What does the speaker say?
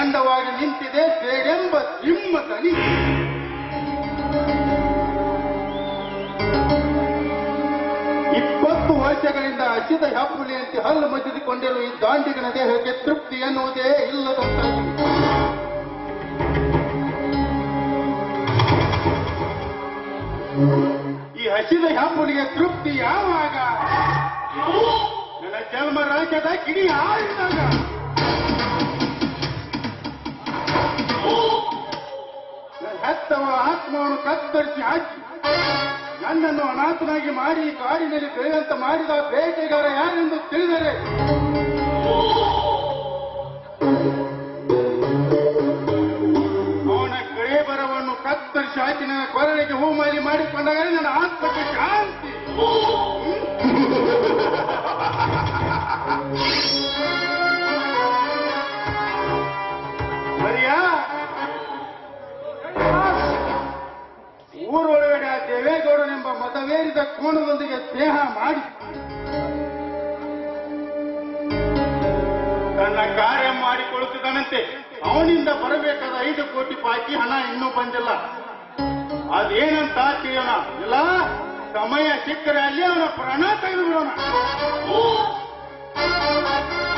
ಕೆಂಡವಾಗಿ ನಿಂತಿದೆ ಬೇಡೆಂಬ ಸಿಂಹ ದನಿ ಇಪ್ಪತ್ತು ವರ್ಷಗಳಿಂದ ಹಸಿದ ಹೆಪ್ಪುಲಿಯಂತೆ ಹಲ್ಲು ಮಜ್ಜಿದುಕೊಂಡಿರುವ ಈ ದಾಂಡಿಗನ ದೇಹಕ್ಕೆ ತೃಪ್ತಿ ಎನ್ನುವುದೇ ಇಲ್ಲದಂತಾಗಿದೆ ಈ ಹಸಿದ ಹೆಪ್ಪುಲಿಗೆ ತೃಪ್ತಿ ಯಾವಾಗ ನನ್ನ ಜನ್ಮ ರಾಜ್ಯದ ಕಿಡಿ ಆಡಿದಾಗ ನನ್ನ ಹೆತ್ತವ ಆತ್ಮವನ್ನು ಕತ್ತರಿಸಿ ಹಾಕಿ ನನ್ನನ್ನು ಅನಾಥನಾಗಿ ಮಾಡಿ ಈ ಕಾಡಿನಲ್ಲಿ ಬೆಳೆಯುವಂತ ಮಾಡಿದ ಬೇಟೆಗಾರ ಯಾರೆಂದು ತಿಳಿದರೆ ಅವನ ಕಳೇಬರವನ್ನು ಕತ್ತರಿಸಿ ಹಾಕಿ ನನ್ನ ಕೊರಳಿಗೆ ಹೂಮಾಲಿ ಮಾಡಿಕೊಂಡಾಗ ನನ್ನ ಆತ್ಮಕ್ಕೆ ಶಾಂತಿ ಸರಿಯಾ ಊರೊಳಗಡೆ ಆ ದೇವೇಗೌಡನೆಂಬ ಮತವೇರಿದ ಕೋಣದೊಂದಿಗೆ ಸ್ನೇಹ ಮಾಡಿ ತನ್ನ ಕಾರ್ಯ ಮಾಡಿಕೊಳ್ಳುತ್ತಿದ್ದಾನಂತೆ ಅವನಿಂದ ಬರಬೇಕಾದ ಐದು ಕೋಟಿ ಬಾಕಿ ಹಣ ಇನ್ನೂ ಬಂದಿಲ್ಲ ಅದೇನಂತ ತಿಳಿಯೋಣ ಇಲ್ಲ ಸಮಯ ಸಿಕ್ಕರೆ ಅಲ್ಲಿ ಅವನ ಪ್ರಾಣ ತೆಗೆದು ಬಿಡೋಣ